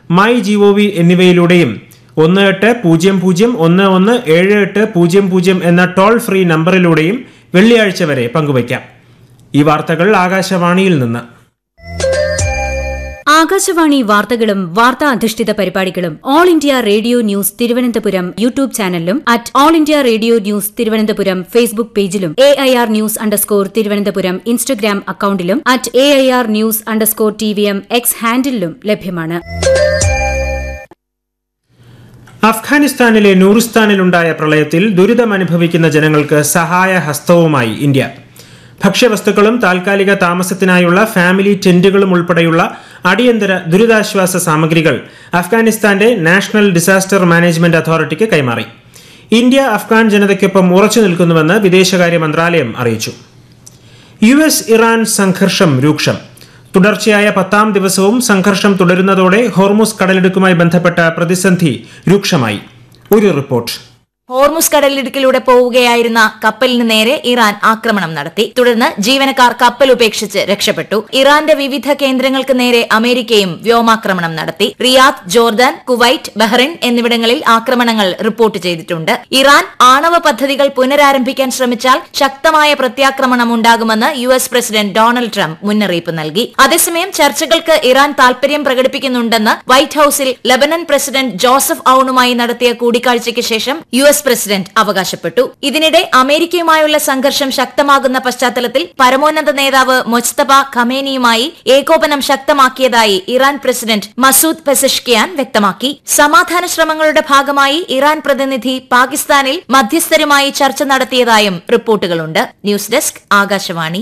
my G O V എന്നിവയിലൂടെയും ഒന്ന് എട്ട് പൂജ്യം പൂജ്യം ഒന്ന് ഒന്ന് ഏഴ് എട്ട് പൂജ്യം പൂജ്യം എന്ന ടോൾ ഫ്രീ നമ്പറിലൂടെയും വെള്ളിയാഴ്ച വരെ പങ്കുവയ്ക്കാം ഈ വാർത്തകൾ ആകാശവാണിയിൽ നിന്ന് ആകാശവാണി വാർത്തകളും വാർത്താ അധിഷ്ഠിത പരിപാടികളും All India Radio News Thiruvananthapuram YouTube ചാനലിലും at All India Radio News Thiruvananthapuram Facebook പേജിലും A I R News underscore Thiruvananthapuram Instagram അക്കൌണ്ടിലും at A I R News underscore T V M X ഹാൻഡിലും ലഭ്യമാണ് അഫ്ഗാനിസ്ഥാനിലെ നൂറിസ്ഥാനിലുണ്ടായ പ്രളയത്തിൽ ദുരിതമനുഭവിക്കുന്ന ജനങ്ങൾക്ക് സഹായ ഹസ്തവുമായി ഇന്ത്യ ഭക്ഷ്യവസ്തുക്കളും താൽക്കാലിക താമസത്തിനായുള്ള ഫാമിലി ടെന്റുകളും ഉൾപ്പെടെയുള്ള അടിയന്തര ദുരിതാശ്വാസ സാമഗ്രികൾ അഫ്ഗാനിസ്ഥാന്റെ നാഷണൽ ഡിസാസ്റ്റർ മാനേജ്മെന്റ് അതോറിറ്റിക്ക് കൈമാറി ഇന്ത്യ അഫ്ഗാൻ ജനതയ്ക്കൊപ്പം ഉറച്ചു നിൽക്കുന്നുവെന്ന് വിദേശകാര്യ മന്ത്രാലയം അറിയിച്ചു യു എസ് ഇറാൻ സംഘർഷം രൂക്ഷം തുടർച്ചയായ പത്താം ദിവസവും സംഘർഷം തുടരുന്നതോടെ ഹോർമുസ് കടലിടുക്കുമായി ബന്ധപ്പെട്ട പ്രതിസന്ധി രൂക്ഷമായി ഒരു റിപ്പോർട്ട് ഹോർമുസ് കടലിടുക്കിലൂടെ പോവുകയായിരുന്ന കപ്പലിന് നേരെ ഇറാൻ ആക്രമണം നടത്തി തുടർന്ന് ജീവനക്കാർ കപ്പൽ ഉപേക്ഷിച്ച് രക്ഷപ്പെട്ടു ഇറാന്റെ വിവിധ കേന്ദ്രങ്ങൾക്ക് നേരെ അമേരിക്കയും വ്യോമാക്രമണം നടത്തി റിയാദ് ജോർദാൻ കുവൈറ്റ് ബഹ്റിൻ എന്നിവിടങ്ങളിൽ ആക്രമണങ്ങൾ റിപ്പോർട്ട് ചെയ്തിട്ടുണ്ട് ഇറാൻ ആണവ പദ്ധതികൾ പുനരാരംഭിക്കാൻ ശ്രമിച്ചാൽ ശക്തമായ പ്രത്യാക്രമണം ഉണ്ടാകുമെന്ന് U S President Donald Trump മുന്നറിയിപ്പ് നൽകി അതേസമയം ചർച്ചകൾക്ക് ഇറാൻ താൽപര്യം പ്രകടിപ്പിക്കുന്നുണ്ടെന്ന് വൈറ്റ് ഹൌസിൽ ലബനൻ പ്രസിഡന്റ് ജോസഫ് ഔണുമായി നടത്തിയ കൂടിക്കാഴ്ചയ്ക്ക് ശേഷം യു എസ് പ്രസിഡന്റ് അവകാശപ്പെട്ടു ഇതിനിടെ അമേരിക്കയുമായുള്ള സംഘർഷം ശക്തമാകുന്ന പശ്ചാത്തലത്തിൽ പരമോന്നത നേതാവ് മൊജ്തബ ഖമേനിയുമായി ഏകോപനം ശക്തമാക്കിയതായി ഇറാൻ പ്രസിഡന്റ് മസൂദ് പെസഷ്കിയാൻ വ്യക്തമാക്കി സമാധാന ശ്രമങ്ങളുടെ ഭാഗമായി ഇറാൻ പ്രതിനിധി പാകിസ്ഥാനിൽ മധ്യസ്ഥരുമായി ചർച്ച നടത്തിയതായും റിപ്പോർട്ടുകളുണ്ട് ന്യൂസ് ഡെസ്ക് ആകാശവാണി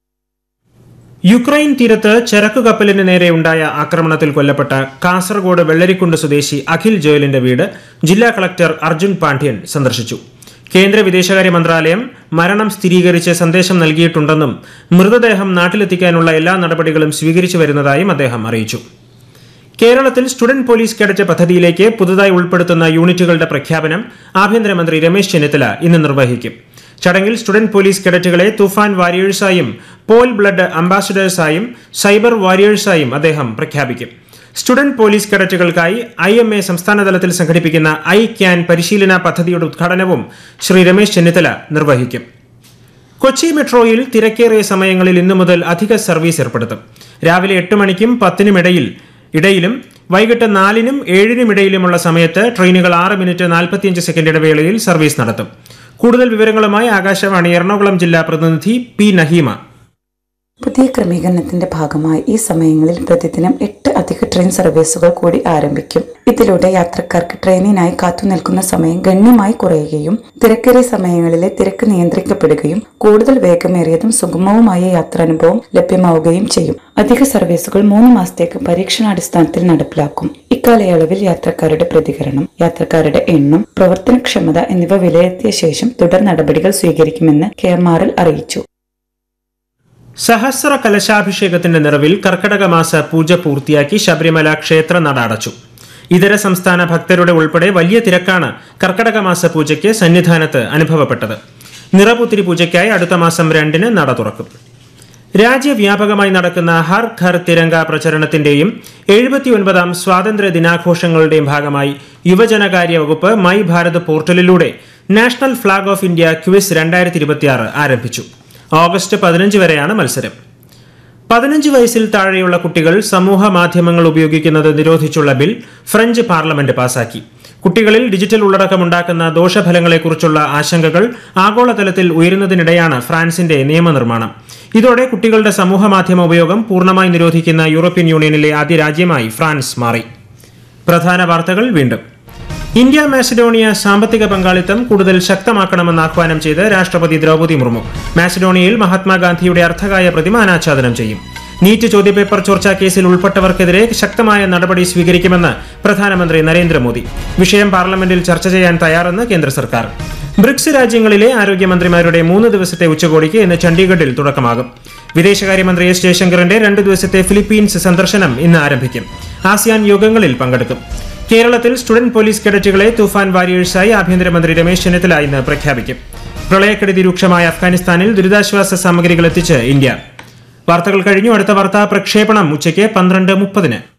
യുക്രൈൻ തീരത്ത് ചരക്കു കപ്പലിന് നേരെ ഉണ്ടായ ആക്രമണത്തിൽ കൊല്ലപ്പെട്ട കാസർഗോഡ് വെള്ളരിക്കുണ്ട് സ്വദേശി അഖിൽ ജോയലിന്റെ വീട് ജില്ലാ കളക്ടർ അർജുൻ പാണ്ഡ്യൻ സന്ദർശിച്ചു കേന്ദ്ര വിദേശകാര്യ മന്ത്രാലയം മരണം സ്ഥിരീകരിച്ച് സന്ദേശം നൽകിയിട്ടുണ്ടെന്നും മൃതദേഹം നാട്ടിലെത്തിക്കാനുള്ള എല്ലാ നടപടികളും സ്വീകരിച്ചു വരുന്നതായും അദ്ദേഹം അറിയിച്ചു കേരളത്തിൽ സ്റ്റുഡന്റ് പോലീസ് കേഡറ്റ് പദ്ധതിയിലേക്ക് പുതുതായി ഉൾപ്പെടുത്തുന്ന യൂണിറ്റുകളുടെ പ്രഖ്യാപനം ആഭ്യന്തരമന്ത്രി രമേശ് ചെന്നിത്തല ഇന്ന് നിർവഹിക്കും ചടങ്ങിൽ സ്റ്റുഡന്റ് പോലീസ് കേഡറ്റുകളെ തുഫാൻ വാരിയേഴ്സായും പോൾ ബ്ലഡ് അംബാസിഡേഴ്സായും സൈബർ വാരിയേഴ്സായും അദ്ദേഹം പ്രഖ്യാപിക്കും സ്റ്റുഡന്റ് പോലീസ് കേഡറ്റുകൾക്കായി ഐ എം എ സംസ്ഥാനതലത്തിൽ സംഘടിപ്പിക്കുന്ന ഐ ക്യാൻ പരിശീലന പദ്ധതിയുടെ ഉദ്ഘാടനവും ശ്രീ രമേശ് ചെന്നിത്തല നിർവഹിക്കും കൊച്ചി മെട്രോയിൽ തിരക്കേറിയ സമയങ്ങളിൽ ഇന്നു മുതൽ അധിക സർവീസ് ഏർപ്പെടുത്തും രാവിലെ എട്ട് മണിക്കും പത്തിനുമിടയിൽ ഇടയിലും വൈകിട്ട് നാലിനും ഏഴിനും ഇടയിലുമുള്ള സമയത്ത് ട്രെയിനുകൾ ആറ് മിനിറ്റ് നാൽപ്പത്തിയഞ്ച് സെക്കൻഡ് ഇടവേളയിൽ സർവീസ് നടത്തും കൂടുതൽ വിവരങ്ങളുമായി ആകാശവാണി എറണാകുളം ജില്ലാ പ്രതിനിധി പി നഹീമ പുതിയ ക്രമീകരണത്തിന്റെ ഭാഗമായി ഈ സമയങ്ങളിൽ പ്രതിദിനം എട്ട് അധിക ട്രെയിൻ സർവീസുകൾ കൂടി ആരംഭിക്കും ഇതിലൂടെ യാത്രക്കാർക്ക് ട്രെയിനിനായി കാത്തുനിൽക്കുന്ന സമയം ഗണ്യമായി കുറയുകയും തിരക്കേറിയ സമയങ്ങളിലെ തിരക്ക് നിയന്ത്രിക്കപ്പെടുകയും കൂടുതൽ വേഗമേറിയതും സുഗമവുമായ യാത്രാനുഭവം ലഭ്യമാവുകയും ചെയ്യും അധിക സർവീസുകൾ മൂന്ന് മാസത്തേക്ക് പരീക്ഷണാടിസ്ഥാനത്തിൽ നടപ്പിലാക്കും ഇക്കാലയളവിൽ യാത്രക്കാരുടെ പ്രതികരണം യാത്രക്കാരുടെ എണ്ണം പ്രവർത്തനക്ഷമത എന്നിവ വിലയിരുത്തിയ ശേഷം തുടർ നടപടികൾ സ്വീകരിക്കുമെന്ന് കെ എം ആർ എൽ അറിയിച്ചു സഹസ്ര കലശാഭിഷേകത്തിന്റെ നിറവിൽ കർക്കടക മാസ പൂജ പൂർത്തിയാക്കി ശബരിമല ക്ഷേത്ര നട അടച്ചു ഇതര സംസ്ഥാന ഭക്തരുടെ ഉൾപ്പെടെ വലിയ തിരക്കാണ് കർക്കടക മാസ പൂജയ്ക്ക് സന്നിധാനത്ത് അനുഭവപ്പെട്ടത് നിറപുത്തിരി പൂജയ്ക്കായി അടുത്ത മാസം രണ്ടിന് നട തുറക്കും രാജ്യവ്യാപകമായി നടക്കുന്ന ഹർ ഘർ തിരങ്ക പ്രചരണത്തിന്റെയും എഴുപത്തിയൊൻപതാം സ്വാതന്ത്ര്യ ദിനാഘോഷങ്ങളുടെയും ഭാഗമായി യുവജനകാര്യ വകുപ്പ് മൈ ഭാരത് പോർട്ടലിലൂടെ National Flag of India quiz രണ്ടായിരത്തി ഇരുപത്തിയാറ് ആരംഭിച്ചു ഓഗസ്റ്റ് പതിനഞ്ച് വരെയാണ് മത്സരം പതിനഞ്ച് വയസ്സിൽ താഴെയുള്ള കുട്ടികൾ സമൂഹ മാധ്യമങ്ങൾ ഉപയോഗിക്കുന്നത് നിരോധിച്ചുള്ള ബിൽ ഫ്രഞ്ച് പാർലമെന്റ് പാസാക്കി കുട്ടികളിൽ ഡിജിറ്റൽ ഉള്ളടക്കമുണ്ടാക്കുന്ന ദോഷഫലങ്ങളെക്കുറിച്ചുള്ള ആശങ്കകൾ ആഗോളതലത്തിൽ ഉയരുന്നതിനിടെയാണ് ഫ്രാൻസിന്റെ നിയമനിർമ്മാണം ഇതോടെ കുട്ടികളുടെ സമൂഹ മാധ്യമ ഉപയോഗം പൂർണ്ണമായി നിരോധിക്കുന്ന യൂറോപ്യൻ യൂണിയനിലെ ആദ്യ രാജ്യമായി ഫ്രാൻസ് മാറി പ്രധാന വാർത്തകൾ വീണ്ടും ഇന്ത്യ മാസിഡോണിയ സാമ്പത്തിക പങ്കാളിത്തം കൂടുതൽ ശക്തമാക്കണമെന്ന് ആഹ്വാനം ചെയ്ത് രാഷ്ട്രപതി ദ്രൗപദി മുർമു മാസിഡോണിയയിൽ മഹാത്മാഗാന്ധിയുടെ അർത്ഥകായ പ്രതിമ അനാച്ഛാദനം ചെയ്യും നീറ്റ് ചോദ്യപേപ്പർ ചോർച്ചാ കേസിൽ ഉൾപ്പെട്ടവർക്കെതിരെ ശക്തമായ നടപടി സ്വീകരിക്കുമെന്ന് പ്രധാനമന്ത്രി നരേന്ദ്രമോദി വിഷയം പാർലമെന്റിൽ ചർച്ച ചെയ്യാൻ തയ്യാറെന്ന് കേന്ദ്ര സർക്കാർ ബ്രിക്സ് രാജ്യങ്ങളിലെ ആരോഗ്യമന്ത്രിമാരുടെ മൂന്ന് ദിവസത്തെ ഉച്ചകോടിക്ക് ഇന്ന് ചണ്ഡീഗഡിൽ തുടക്കമാകും വിദേശകാര്യമന്ത്രി എസ് ജയശങ്കറിന്റെ രണ്ട് ദിവസത്തെ ഫിലിപ്പീൻസ് സന്ദർശനം ഇന്ന് ആരംഭിക്കും ആസിയാൻ യോഗങ്ങളിൽ പങ്കെടുക്കും കേരളത്തിൽ സ്റ്റുഡന്റ് പോലീസ് കേഡറ്റുകളെ തുഫാൻ വാരിയേഴ്സായി ആഭ്യന്തരമന്ത്രി രമേശ് ചെന്നിത്തല ഇന്ന് പ്രഖ്യാപിക്കും പ്രളയക്കെടുതി രൂക്ഷമായ അഫ്ഗാനിസ്ഥാനിൽ ദുരിതാശ്വാസ സാമഗ്രികൾ എത്തിച്ച് ഇന്ത്യ വാർത്തകൾ കഴിഞ്ഞു അടുത്ത വാർത്താ പ്രക്ഷേപണം ഉച്ചയ്ക്ക് പന്ത്രണ്ട് മുപ്പതിന്